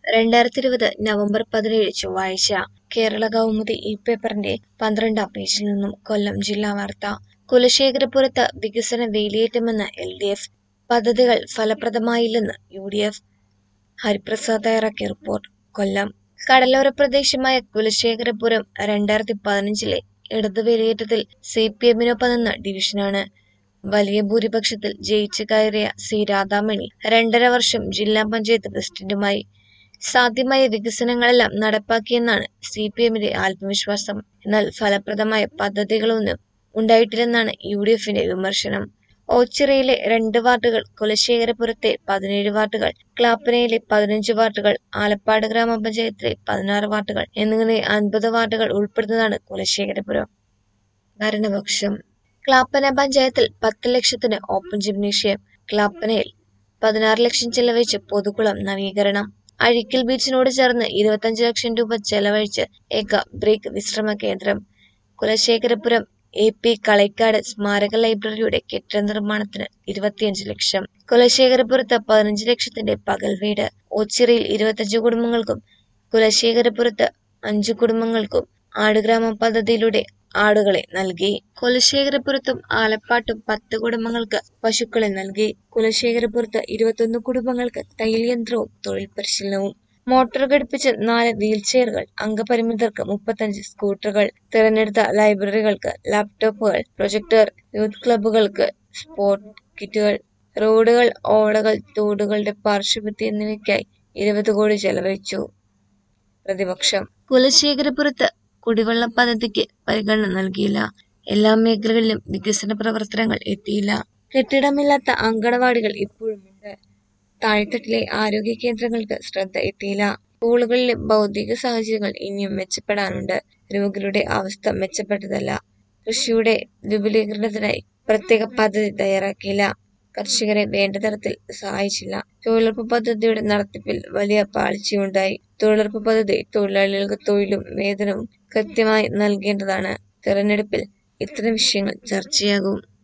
രണ്ടായിരത്തി ഇരുപത് നവംബർ പതിനേഴ് ചൊവ്വാഴ്ച കേരള കൗമുദി ഈ പേപ്പറിന്റെ പന്ത്രണ്ടാം പേജിൽ നിന്നും കൊല്ലം ജില്ലാ വാർത്ത കുലശേഖരപുരത്ത് വികസന വേലിയേറ്റമെന്ന് എൽ ഡി എഫ് പദ്ധതികൾ ഫലപ്രദമായില്ലെന്ന് യു ഡി എഫ് ഹരിപ്രസാദ് തയ്യാറാക്കിയ റിപ്പോർട്ട് കൊല്ലം കടലോര പ്രദേശമായ കുലശേഖരപുരം രണ്ടായിരത്തി പതിനഞ്ചിലെ ഇടത് വേലിയേറ്റത്തിൽ സി പി എമ്മിനൊപ്പം നിന്ന ഡിവിഷനാണ് വലിയ ഭൂരിപക്ഷത്തിൽ ജയിച്ചു കയറിയ സി രാധാമണി രണ്ടര വർഷം ജില്ലാ പഞ്ചായത്ത് പ്രസിഡന്റുമായി സാധ്യമായ വികസനങ്ങളെല്ലാം നടപ്പാക്കിയെന്നാണ് സി പി എമ്മിന്റെ ആത്മവിശ്വാസം എന്നാൽ ഫലപ്രദമായ പദ്ധതികളൊന്നും ഉണ്ടായിട്ടില്ലെന്നാണ് യു ഡി എഫിന്റെ വിമർശനം ഓച്ചിറയിലെ രണ്ട് വാർഡുകൾ കുലശേഖരപുരത്തെ പതിനേഴ് വാർഡുകൾ ക്ലാപ്പനയിലെ പതിനഞ്ച് വാർഡുകൾ ആലപ്പാട് ഗ്രാമപഞ്ചായത്തിലെ പതിനാറ് വാർഡുകൾ എന്നിങ്ങനെ അൻപത് വാർഡുകൾ ഉൾപ്പെടുന്നതാണ് കുലശേഖരപുരം ഭരണപക്ഷം ക്ലാപ്പന പഞ്ചായത്തിൽ പത്ത് ലക്ഷത്തിന് ഓപ്പൺ ജിംനേഷ്യം ക്ലാപ്പനയിൽ പതിനാറ് ലക്ഷം ചെലവഴിച്ച് പൊതുകുളം നവീകരണം അഴിക്കൽ ബീച്ചിനോട് ചേർന്ന് ഇരുപത്തഞ്ച് ലക്ഷം രൂപ ചെലവഴിച്ച് ഏക ബ്രേക്ക് വിശ്രമ കേന്ദ്രം കുലശേഖരപുരം എ പി കളൈക്കാട് സ്മാരക ലൈബ്രറിയുടെ കെട്ടിട നിർമ്മാണത്തിന് ഇരുപത്തിയഞ്ച് ലക്ഷം കുലശേഖരപുരത്ത് പതിനഞ്ച് ലക്ഷത്തിന്റെ പകൽ വീട് ഓച്ചിറയിൽ ഇരുപത്തഞ്ച് കുടുംബങ്ങൾക്കും കുലശേഖരപുരത്ത് അഞ്ചു കുടുംബങ്ങൾക്കും ആടുഗ്രാമം പദ്ധതിയിലൂടെ ആടുകളെ നൽകി കുലശേഖരപുരത്തും ആലപ്പാട്ടും പത്ത് കുടുംബങ്ങൾക്ക് പശുക്കളെ നൽകി കുലശേഖരപുരത്ത് ഇരുപത്തൊന്ന് കുടുംബങ്ങൾക്ക് തയ്യൽ യന്ത്രവും തൊഴിൽ പരിശീലനവും മോട്ടോർ ഘടിപ്പിച്ച് നാല് വീൽചെയറുകൾ അംഗപരിമിതർക്ക് മുപ്പത്തഞ്ച് സ്കൂട്ടറുകൾ തിരഞ്ഞെടുത്ത ലൈബ്രറികൾക്ക് ലാപ്ടോപ്പുകൾ പ്രൊജക്ടർ യൂത്ത് ക്ലബ്ബുകൾക്ക് സ്പോർട്ട് കിറ്റുകൾ റോഡുകൾ ഓടകൾ തോടുകളുടെ പാർശ്വഭിത്തി എന്നിവയ്ക്കായി ഇരുപത് കോടി ചെലവഴിച്ചു പ്രതിപക്ഷം കുലശേഖരപുരത്ത് കുടിവെള്ള പദ്ധതിക്ക് പരിഗണന നൽകിയില്ല എല്ലാ മേഖലകളിലും വികസന പ്രവർത്തനങ്ങൾ എത്തിയില്ല കെട്ടിടമില്ലാത്ത അങ്കണവാടികൾ ഇപ്പോഴുമുണ്ട് താഴെത്തട്ടിലെ ആരോഗ്യ കേന്ദ്രങ്ങൾക്ക് ശ്രദ്ധ എത്തിയില്ല സ്കൂളുകളിലെ ഭൗതിക സാഹചര്യങ്ങൾ ഇനിയും മെച്ചപ്പെടാനുണ്ട് രോഗികളുടെ അവസ്ഥ മെച്ചപ്പെട്ടതല്ല കൃഷിയുടെ വിപുലീകരണത്തിനായി പ്രത്യേക പദ്ധതി തയ്യാറാക്കിയില്ല കർഷകരെ വേണ്ട തരത്തിൽ സഹായിച്ചില്ല തൊഴിലുറപ്പ് പദ്ധതിയുടെ നടത്തിപ്പിൽ വലിയ പാളിച്ചയുണ്ടായി തൊഴിലുറപ്പ് പദ്ധതി തൊഴിലാളികൾക്ക് തൊഴിലും വേതനവും കൃത്യമായി നൽകേണ്ടതാണ് തെരഞ്ഞെടുപ്പിൽ ഇത്തരം വിഷയങ്ങൾ ചർച്ചയാകും